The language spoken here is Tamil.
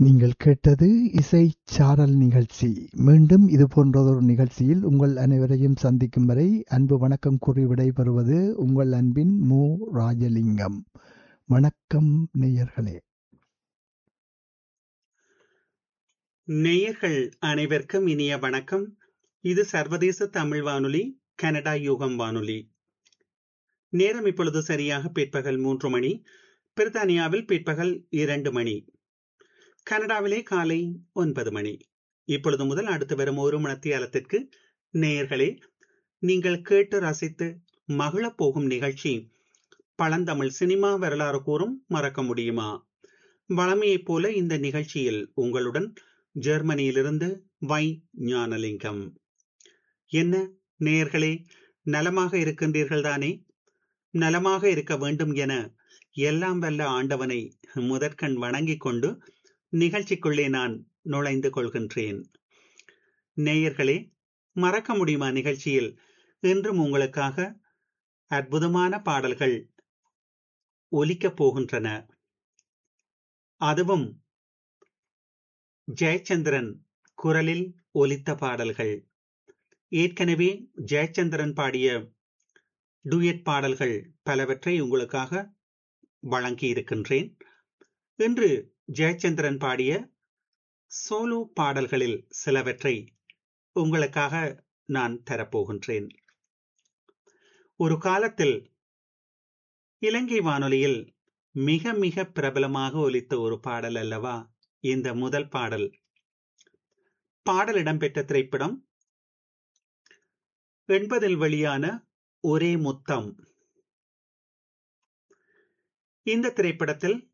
நீங்கள் கேட்டது இசை சாரல் நிகழ்ச்சி மீண்டும் இது போன்றதொரு நிகழ்ச்சியில் உங்கள் அனைவரையும் சந்திக்கும் வரை அன்பு வணக்கம் கூறி விடைபெறுவது உங்கள் அன்பின் மு ராஜலிங்கம் வணக்கம் நேயர்களே நேயர்கள் அனைவருக்கும் இனிய வணக்கம் இது சர்வதேச தமிழ் வானொலி கனடா யூகம் வானொலி நேரம் இப்பொழுது சரியாக பிற்பகல் மூன்று மணி பிரித்தானியாவில் பிற்பகல் இரண்டு மணி கனடாவிலே காலை ஒன்பது மணி இப்பொழுது முதல் அடுத்து வரும் ஒரு மணத்தியாலத்திற்கு நேயர்களே நீங்கள் கேட்டு ரசித்து மகிழப் போகும் நிகழ்ச்சி பழந்தமிழ் சினிமா வரலாறு கூறும் மறக்க முடியுமா வளமையைப் போல இந்த நிகழ்ச்சியில் உங்களுடன் ஜெர்மனியிலிருந்து வை ஞானலிங்கம் என்ன நேயர்களே நலமாக இருக்கின்றீர்கள் தானே நலமாக இருக்க வேண்டும் என எல்லாம் வல்ல ஆண்டவனை முதற்கண் வணங்கிக் கொண்டு நிகழ்ச்சிக்குள்ளே நான் நுழைந்து கொள்கின்றேன் நேயர்களே மறக்க முடியுமா நிகழ்ச்சியில் இன்றும் உங்களுக்காக அற்புதமான பாடல்கள் ஒலிக்கப் போகின்றன அதுவும் ஜெயச்சந்திரன் குரலில் ஒலித்த பாடல்கள் ஏற்கனவே ஜெயச்சந்திரன் பாடிய டூயட் பாடல்கள் பலவற்றை உங்களுக்காக வழங்கி இருக்கின்றேன் இன்று ஜெயச்சந்திரன் பாடிய சோலோ பாடல்களில் சிலவற்றை உங்களுக்காக நான் தரப்போகின்றேன் ஒரு காலத்தில் இலங்கை வானொலியில் மிக மிக பிரபலமாக ஒலித்த ஒரு பாடல் அல்லவா இந்த முதல் பாடல் பாடல் இடம்பெற்ற திரைப்படம் எண்பதில் வெளியான ஒரே முத்தம் இந்த திரைப்படத்தில்